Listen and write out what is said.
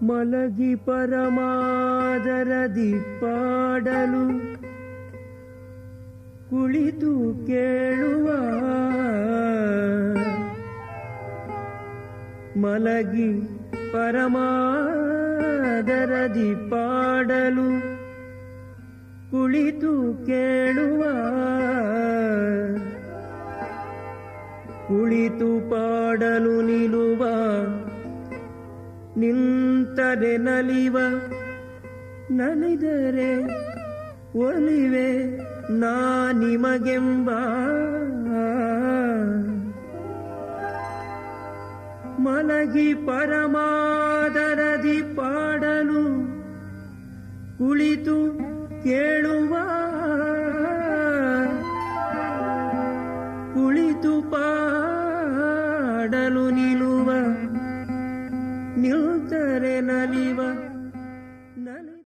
ಮಲಗಿ ಪರಮಾದರದಿ ಪಾಡಲು ಕುಳಿತು ಕೇಳುವ ಮಲಗಿ ಪರಮಾದರದಿ ಪಾಡಲು ಕುಳಿತು ಕೇಳುವ ಕುಳಿತು ಪಾಡಲು ನಿಲುವ ನಿಂತರೆ ನಲಿವ ನಲಿದರೆ ಒಲಿವೆ ನಾ ನಿಮಗೆಂಬ ಮಲಗಿ ಪರಮಾದರದಿ ಪಾಡಲು ಕುಳಿತು ಕೇಳುವ ಕುಳಿತು ಪಾಡಲು ನಿಲುವ ನಿಲ್ತರೆ ನಲಿವ